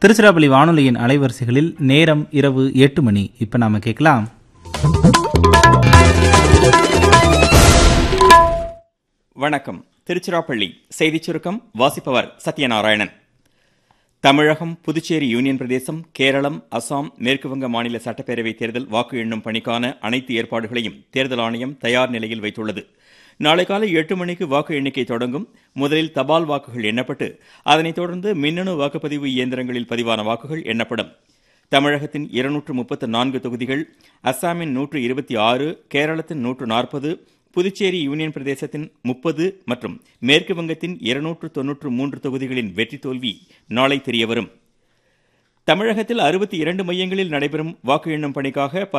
திருச்சிராப்பள்ளி வானொலியின் அலைவரிசைகளில் நேரம் இரவு எட்டு மணி இப்போ நாம கேட்கலாம் வணக்கம் திருச்சிராப்பள்ளி செய்திச் சுருக்கம் வாசிப்பவர் சத்யநாராயணன் தமிழகம் புதுச்சேரி யூனியன் பிரதேசம் கேரளம் அசாம் மேற்குவங்க மாநில சட்டப்பேரவை தேர்தல் வாக்கு எண்ணும் பணிக்கான அனைத்து ஏற்பாடுகளையும் தேர்தல் ஆணையம் தயார் நிலையில் வைத்துள்ளது நாளை காலை எட்டு மணிக்கு வாக்கு எண்ணிக்கை தொடங்கும் முதலில் தபால் வாக்குகள் எண்ணப்பட்டு அதனைத் தொடர்ந்து மின்னணு வாக்குப்பதிவு இயந்திரங்களில் பதிவான வாக்குகள் எண்ணப்படும் தமிழகத்தின் இருநூற்று முப்பத்து நான்கு தொகுதிகள் அஸ்ஸாமின் நூற்று இருபத்தி ஆறு கேரளத்தின் நூற்று நாற்பது புதுச்சேரி யூனியன் பிரதேசத்தின் முப்பது மற்றும் மேற்கு வங்கத்தின் இருநூற்று தொன்னூற்று மூன்று தொகுதிகளின் வெற்றி தோல்வி நாளை தெரியவரும் தமிழகத்தில் அறுபத்தி இரண்டு மையங்களில் நடைபெறும் வாக்கு எண்ணும் பணிக்காக